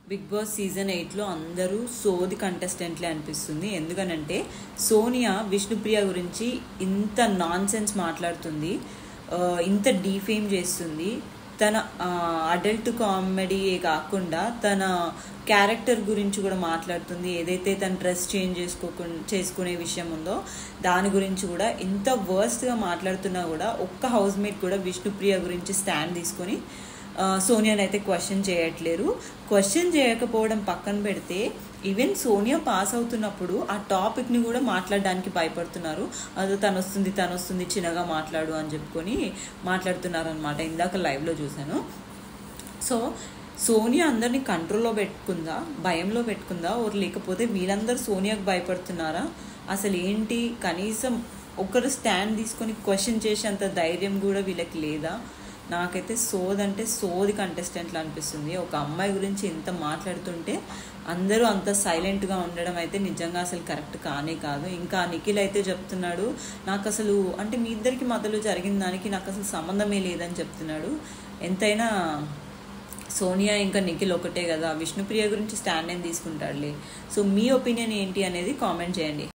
big boss season ఎయిట్లో అందరూ సోది కంటెస్టెంట్లే అనిపిస్తుంది ఎందుకనంటే సోనియా విష్ణుప్రియ గురించి ఇంత నాన్ సెన్స్ మాట్లాడుతుంది ఆ, ఇంత డీఫేమ్ చేస్తుంది తన అడల్ట్ కామెడీ కాకుండా తన క్యారెక్టర్ గురించి కూడా మాట్లాడుతుంది ఏదైతే తన డ్రెస్ చేంజ్ చేసుకోకు చేసుకునే విషయం ఉందో దాని గురించి కూడా ఇంత వర్స్ట్గా మాట్లాడుతున్నా కూడా ఒక్క హౌస్ మేట్ కూడా విష్ణుప్రియ గురించి స్టాండ్ తీసుకొని ఆ, సోనియాని అయితే క్వశ్చన్ చేయట్లేరు క్వశ్చన్ చేయకపోవడం పక్కన పెడితే ఈవెన్ సోనియా పాస్ అవుతున్నప్పుడు ఆ టాపిక్ని కూడా మాట్లాడడానికి భయపడుతున్నారు అదో తను వస్తుంది తను వస్తుంది చిన్నగా మాట్లాడు అని చెప్పుకొని మాట్లాడుతున్నారు అనమాట ఇందాక లైవ్లో చూశాను సో సోనియా అందరినీ కంట్రోల్లో పెట్టుకుందా భయంలో పెట్టుకుందా ఓర్ లేకపోతే వీళ్ళందరూ సోనియాకు భయపడుతున్నారా అసలు ఏంటి కనీసం ఒకరు స్టాండ్ తీసుకొని క్వశ్చన్ చేసేంత ధైర్యం కూడా వీళ్ళకి లేదా నాకైతే సోది అంటే సోది కంటెస్టెంట్లు అనిపిస్తుంది ఒక అమ్మాయి గురించి ఎంత మాట్లాడుతుంటే అందరూ అంత సైలెంట్గా ఉండడం అయితే నిజంగా అసలు కరెక్ట్ కానే కాదు ఇంకా నిఖిల్ అయితే చెప్తున్నాడు నాకు అసలు అంటే మీ ఇద్దరికి మధ్యలో జరిగిన దానికి నాకు అసలు సంబంధమే లేదని చెప్తున్నాడు ఎంతైనా సోనియా ఇంకా నిఖిల్ ఒకటే కదా విష్ణుప్రియ గురించి స్టాండ్ ఏం తీసుకుంటాడులే సో మీ ఒపీనియన్ ఏంటి అనేది కామెంట్ చేయండి